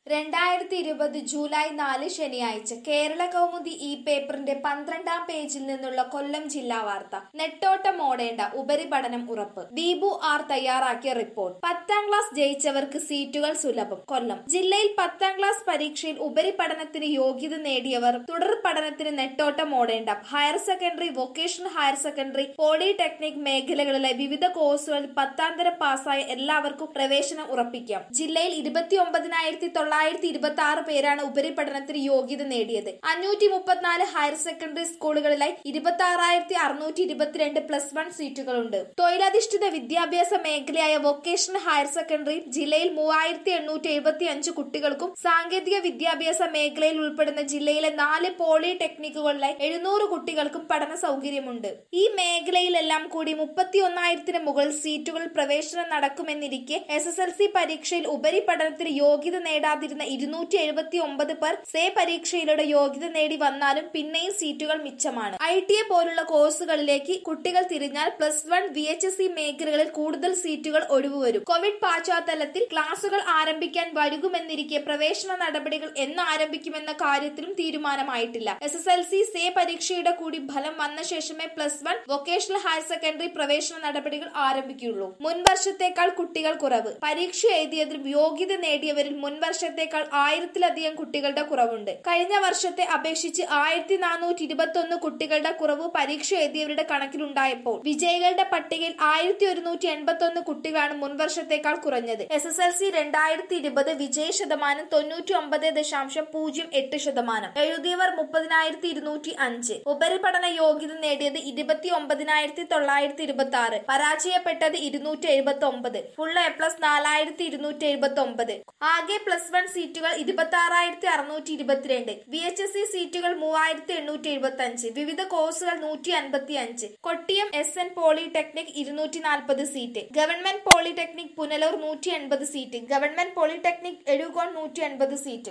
രണ്ടായിരത്തി ഇരുപത് ജൂലൈ നാല് ശനിയാഴ്ച കേരള കൗമുദി ഈ പേപ്പറിന്റെ പന്ത്രണ്ടാം പേജിൽ നിന്നുള്ള കൊല്ലം ജില്ലാ വാർത്ത നെട്ടോട്ടം ഓടേണ്ട ഉപരിപഠനം ഉറപ്പ് ദീപു ആർ തയ്യാറാക്കിയ റിപ്പോർട്ട് പത്താം ക്ലാസ് ജയിച്ചവർക്ക് സീറ്റുകൾ സുലഭം കൊല്ലം ജില്ലയിൽ പത്താം ക്ലാസ് പരീക്ഷയിൽ ഉപരിപഠനത്തിന് യോഗ്യത നേടിയവർ തുടർ പഠനത്തിന് നെട്ടോട്ടം ഓടേണ്ട higher secondary vocational higher secondary polytechnic മേഖലകളിലെ വിവിധ കോഴ്സുകളിൽ പത്താന്തരം പാസ്സായ എല്ലാവർക്കും പ്രവേശനം ഉറപ്പിക്കാം ജില്ലയിൽ ഇരുപത്തി ഒമ്പതിനായിരത്തി തൊള്ളായിരത്തി ഇരുപത്തി ആറ് പേരാണ് ഉപരിപഠനത്തിന് യോഗ്യത നേടിയത് അഞ്ഞൂറ്റി മുപ്പത്തിനാല് ഹയർ സെക്കൻഡറി സ്കൂളുകളിലായി ഇരുപത്തി ആറായിരത്തി അറുന്നൂറ്റി ഇരുപത്തിരണ്ട് പ്ലസ് വൺ സീറ്റുകളുണ്ട് തൊഴിലധിഷ്ഠിത വിദ്യാഭ്യാസ മേഖലയായ വൊക്കേഷണൽ ഹയർ സെക്കൻഡറിയിൽ ജില്ലയിൽ മൂവായിരത്തി എണ്ണൂറ്റി എഴുപത്തി അഞ്ച് കുട്ടികൾക്കും സാങ്കേതിക വിദ്യാഭ്യാസ മേഖലയിൽ ഉൾപ്പെടുന്ന ജില്ലയിലെ നാല് പോളിടെക്നിക്കുകളിലായി എഴുന്നൂറ് കുട്ടികൾക്കും പഠന സൗകര്യമുണ്ട് ഈ മേഖലയിലെല്ലാം കൂടി മുപ്പത്തി ഒന്നായിരത്തിന് മുകളിൽ സീറ്റുകളിൽ പ്രവേശനം നടക്കുമെന്നിരിക്കെ എസ് എസ് എൽ സി പരീക്ഷയിൽ ഉപരിപഠനത്തിന് യോഗ്യത നേടാതിരുന്ന ഇരുന്നൂറ്റി എഴുപത്തി ഒമ്പത് പേർ സേ പരീക്ഷയിലൂടെ യോഗ്യത നേടി വന്നാലും പിന്നെയും സീറ്റുകൾ മിച്ചമാണ് ഐ ടി എ പോലുള്ള കോഴ്സുകളിലേക്ക് കുട്ടികൾ തിരിഞ്ഞാൽ plus one V H S C മേഖലകളിൽ കൂടുതൽ സീറ്റുകൾ ഒഴിവുവരും കോവിഡ് പശ്ചാത്തലത്തിൽ ക്ലാസുകൾ ആരംഭിക്കാൻ വൈകുമെന്നിരിക്കെ പ്രവേശന നടപടികൾ എന്ന് ആരംഭിക്കുമെന്ന കാര്യത്തിലും തീരുമാനമായിട്ടില്ല S S L C say പരീക്ഷയുടെ കൂടി ഫലം വന്ന ശേഷമേ plus one vocational higher secondary പ്രവേശന നടപടികൾ ആരംഭിക്കുള്ളൂ മുൻവർഷത്തേക്കാൾ കുട്ടികൾ കുറവ് പരീക്ഷ എഴുതിയതിൽ യോഗ്യത നേടിയവരിൽ മുൻവർഷത്തേക്കാൾ ആയിരത്തിലധികം കുട്ടികളുടെ കുറവുണ്ട് കഴിഞ്ഞ വർഷത്തെ അപേക്ഷിച്ച് ആയിരത്തി നാനൂറ്റി ഇരുപത്തി ഒന്ന് കുട്ടികളുടെ കുറവ് പരീക്ഷ എഴുതിയവരുടെ കണക്കിലുണ്ടായപ്പോൾ വിജയികളുടെ പട്ടികയിൽ ആയിരത്തി ഒരുന്നൂറ്റി എൺപത്തി ഒന്ന് കുട്ടികളാണ് മുൻവർഷത്തേക്കാൾ കുറഞ്ഞത് എസ് എസ് എൽ സി രണ്ടായിരത്തി ഇരുപത് വിജയ ശതമാനം തൊണ്ണൂറ്റി ഒമ്പത് ദശാംശം പൂജ്യം എട്ട് ശതമാനം എഴുതിയവർ മുപ്പതിനായിരത്തി ഇരുന്നൂറ്റി അഞ്ച് ഉപരിപഠന യോഗ്യത നേടിയത് ഇരുപത്തി ഒമ്പതിനായിരത്തി തൊള്ളായിരത്തി ഇരുപത്തി ആറ് പരാജയപ്പെട്ടത് ഇരുന്നൂറ്റി എഴുപത്തി ഒമ്പത് ഫുൾ എ പ്ലസ് നാലായിരത്തി ഇരുന്നൂറ്റി എഴുപത്തി ഒമ്പത് ആകെ പ്ലസ് വൺ സീറ്റുകൾ ഇരുപത്തി ആറായിരത്തി അറുന്നൂറ്റി ഇരുപത്തിരണ്ട് വി എച്ച് എസ് സി സീറ്റുകൾ മൂവായിരത്തി എണ്ണൂറ്റി എഴുപത്തി അഞ്ച് വിവിധ കോഴ്സുകൾ നൂറ്റി അൻപത്തി അഞ്ച് കൊട്ടിയം എസ് എൻ പോളിടെക്നിക് ഇരുന്നൂറ്റി നാൽപ്പത് സീറ്റ് ഗവൺമെന്റ് പോളിടെക്നിക് പുനലൂർ നൂറ്റി എൺപത് സീറ്റ് ഗവൺമെന്റ് പോളിടെക്നിക് എഴുകോൺ നൂറ്റി എൺപത് സീറ്റ്